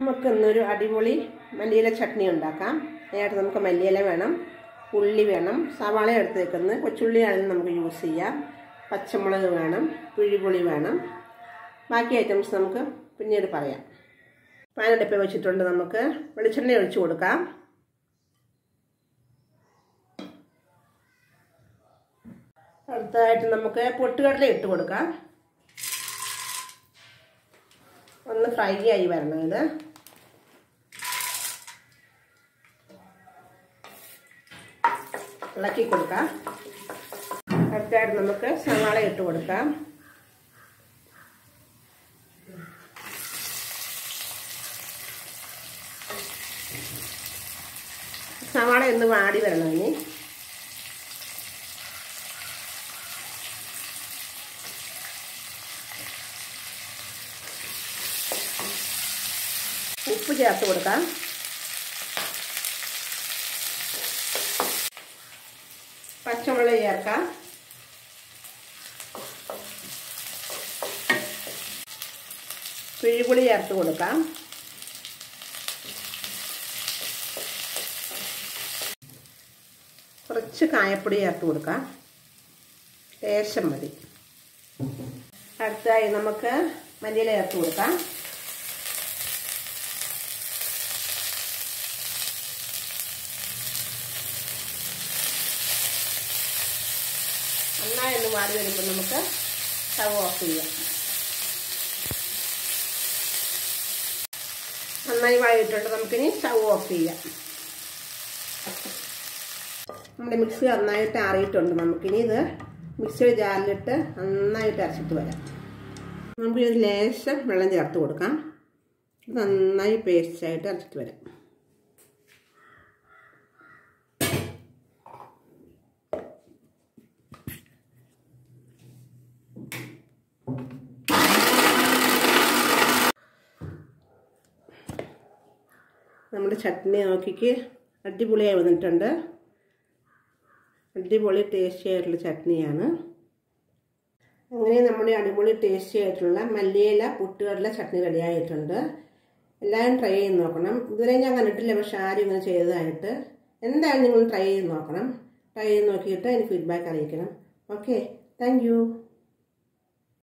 നമുക്ക് ഇന്നൊരു അടിപൊളി മല്ലിയില ചട്നി ഉണ്ടാക്കാം അതിനായിട്ട് നമുക്ക് മല്ലിയില വേണം ഉള്ളി വേണം സവാള എടുത്ത് വെക്കുന്നത് കൊച്ചുള്ളിയാണെങ്കിലും നമുക്ക് യൂസ് ചെയ്യാം പച്ചമുളക് വേണം പിഴിപുളി വേണം ബാക്കി ഐറ്റംസ് നമുക്ക് പിന്നീട് പറയാം പാനടുപ്പ് വെച്ചിട്ടുണ്ട് നമുക്ക് വെളിച്ചെണ്ണ ഒഴിച്ചു കൊടുക്കാം അടുത്തതായിട്ട് നമുക്ക് പൊട്ടുകടല ഇട്ട് കൊടുക്കാം ഒന്ന് ഫ്രൈ ആയി വരണം ഇത് ഇളക്കി കൊടുക്കാം അടുത്തായിട്ട് നമുക്ക് സവാള ഇട്ട് കൊടുക്കാം സവാള ഒന്ന് വാടി വരണം ഇനി ഉപ്പ് ചേർത്ത് കൊടുക്കാം പച്ചമുളക് ചേർക്കാം പിഴിപുളി ചേർത്ത് കൊടുക്കാം കുറച്ച് കായപ്പൊടി ചേർത്ത് കൊടുക്കാം ലേശം മതി അടുത്തായി നമുക്ക് മല്ലിയില ചേർത്ത് കൊടുക്കാം നന്നായി ഒന്ന് വാടി വരുമ്പോൾ നമുക്ക് സ്റ്റവ് ഓഫ് ചെയ്യാം നന്നായി വാടിയിട്ടുണ്ട് നമുക്കിനി സ്റ്റവ് ഓഫ് ചെയ്യാം നമ്മുടെ മിക്സി നന്നായിട്ട് ആറിയിട്ടുണ്ട് നമുക്കിനി ഇത് മിക്സിയുടെ ജാറിലിട്ട് നന്നായിട്ട് അരച്ചിട്ട് വരാം നമുക്കിത് ലേശം വെള്ളം ചേർത്ത് കൊടുക്കാം നന്നായി പേസ്റ്റായിട്ട് അരച്ചിട്ട് വരാം നമ്മുടെ ചട്നി നോക്കിക്ക് അടിപൊളിയായി വന്നിട്ടുണ്ട് അടിപൊളി ടേസ്റ്റി ആയിട്ടുള്ള ചട്നിയാണ് അങ്ങനെ നമ്മുടെ അടിപൊളി ടേസ്റ്റി ആയിട്ടുള്ള മല്ലിയില പുട്ടുകടല ചട്നി റെഡിയായിട്ടുണ്ട് എല്ലാവരും ട്രൈ ചെയ്ത് നോക്കണം ഇതുവരെ ഞാൻ കണ്ടിട്ടില്ല പക്ഷെ ആരും ഇങ്ങനെ ചെയ്തതായിട്ട് എന്തായാലും നിങ്ങൾ ട്രൈ ചെയ്ത് നോക്കണം ട്രൈ ചെയ്ത് നോക്കിയിട്ട് എനിക്ക് ഫീഡ്ബാക്ക് അറിയിക്കണം ഓക്കെ താങ്ക്